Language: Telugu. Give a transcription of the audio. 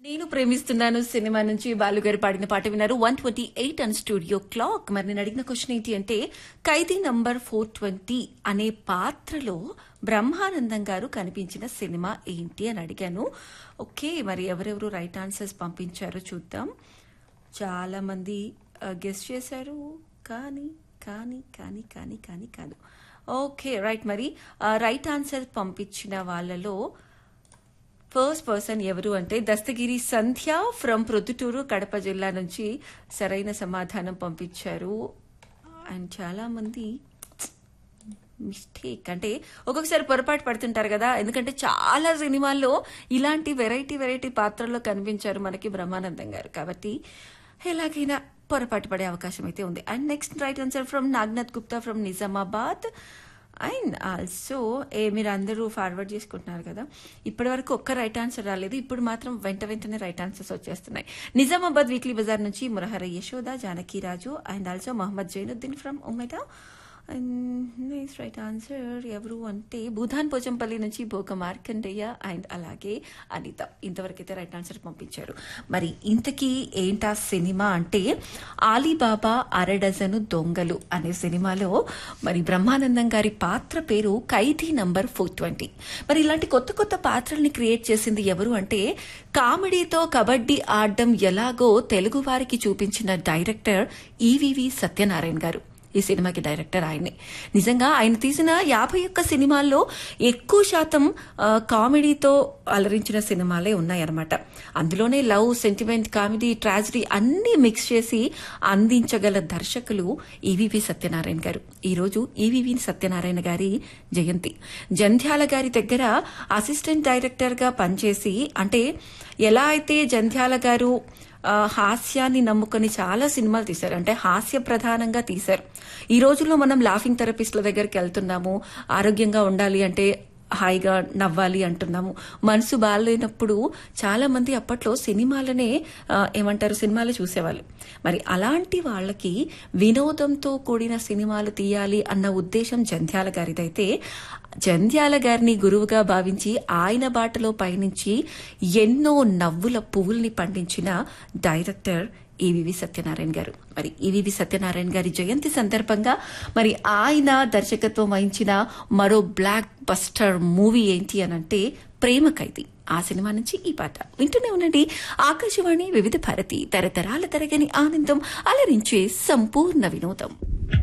నేను ప్రేమిస్తున్నాను సినిమా నుంచి బాలుగారు పాడిన పాట విన్నారు one twenty eight and studio clock మరి నేను అడిగిన క్వశ్చన్ ఏంటి అంటే ఖైదీ నంబర్ ఫోర్ ట్వంటీ అనే పాత్రలో బ్రహ్మానందం గారు కనిపించిన సినిమా ఏంటి అని అడిగాను ఓకే మరి ఎవరెవరు రైట్ ఆన్సర్స్ పంపించారో చూద్దాం చాలా మంది గెస్ట్ చేశారు కానీ కానీ కానీ కానీ కానీ కాదు ఓకే రైట్ మరి రైట్ ఆన్సర్ పంపించిన వాళ్ళలో ఫస్ట్ పర్సన్ ఎవరు అంటే దస్తగిరి సంధ్య ఫ్రమ్ ప్రొద్దుటూరు కడప జిల్లా నుంచి సరైన సమాధానం పంపించారు అండ్ చాలా మంది మిస్టేక్ అంటే ఒక్కొక్కసారి పొరపాటు పడుతుంటారు కదా ఎందుకంటే చాలా సినిమాల్లో ఇలాంటి వెరైటీ వెరైటీ పాత్రల్లో కనిపించారు మనకి బ్రహ్మానందం గారు కాబట్టి ఎలాగైనా పొరపాటు పడే అవకాశం అయితే ఉంది and next right answer from Nagnath Gupta from Nizamabad and also ఏ మీరు అందరూ ఫార్వర్డ్ చేసుకుంటున్నారు కదా ఇప్పటి వరకు ఒక్క రైట్ ఆన్సర్ రాలేదు ఇప్పుడు మాత్రం వెంట వెంటనే రైట్ ఆన్సర్స్ వచ్చేస్తున్నాయి నిజామాబాద్ వీక్లీ బజార్ నుంచి Murahara Yashoda Janaki Raju and also Mohammed Zainuddin from Umeda next right answer ఎవరు అంటే భూధాన్ పోచంపల్లి నుంచి భోగ మార్కండయ్య అండ్ అలాగే అనిత ఇంతవరకైతే రైట్ ఆన్సర్ పంపించారు మరి ఇంతకీ ఏంటా సినిమా అంటే ఆలీబాబా అరడజను దొంగలు అనే సినిమాలో మరి బ్రహ్మానందం గారి పాత్ర పేరు ఖైదీ నంబర్ ఫోర్ ట్వంటీ మరి ఇలాంటి కొత్త కొత్త పాత్రల్ని క్రియేట్ చేసింది ఎవరు అంటే కామెడీతో కబడ్డీ ఆడడం ఎలాగో తెలుగు వారికి చూపించిన డైరెక్టర్ ఈవివి సత్యనారాయణ గారు ఈ సినిమాకి డైరెక్టర్ ఆయనే నిజంగా ఆయన తీసిన యాభై ఒక్క సినిమాల్లో ఎక్కువ శాతం ఆ, కామెడీతో అలరించిన సినిమాలే ఉన్నాయన్నమాట అందులోనే లవ్ సెంటిమెంట్ కామెడీ ట్రాజడీ అన్ని మిక్స్ చేసి అందించగల దర్శకులు ఈవివి సత్యనారాయణ గారు ఈ రోజు ఈవివి సత్యనారాయణ గారి జయంతి జంధ్యాల గారి దగ్గర అసిస్టెంట్ డైరెక్టర్ గా పనిచేసి అంటే ఎలా అయితే జంధ్యాల గారు ఆ, హాస్యాన్ని నమ్ముకొని చాలా సినిమాలు తీశారు అంటే హాస్య ప్రధానంగా తీశారు ఈ రోజుల్లో మనం లాఫింగ్ థెరపిస్ట్ల దగ్గరికి వెళ్తున్నాము ఆరోగ్యంగా ఉండాలి అంటే హాయిగా నవ్వాలి అంటున్నాము మనసు బాగాలేనప్పుడు చాలా మంది అప్పట్లో సినిమాలనే ఆ, ఏమంటారు సినిమాలు చూసేవాళ్ళు మరి అలాంటి వాళ్ళకి వినోదంతో కూడిన సినిమాలు తీయాలి అన్న ఉద్దేశం జంధ్యాల గారిదైతే జంధ్యాల గారిని గురువుగా భావించి ఆయన బాటలో పయనించి ఎన్నో నవ్వుల పువ్వుల్ని పండించిన డైరెక్టర్ ఈవివి సత్యనారాయణ గారు మరి ఈవివి సత్యనారాయణ గారి జయంతి సందర్భంగా మరి ఆయన దర్శకత్వం వహించిన మరో బ్లాక్ బస్టర్ మూవీ ఏంటి అనంటే ప్రేమ ఖైదీ ఆ సినిమా నుంచి ఈ పాట వింటూనే ఉండండి ఆకాశవాణి వివిధ భారతి తరతరాల తరగని ఆనందం అలరించే సంపూర్ణ వినోదం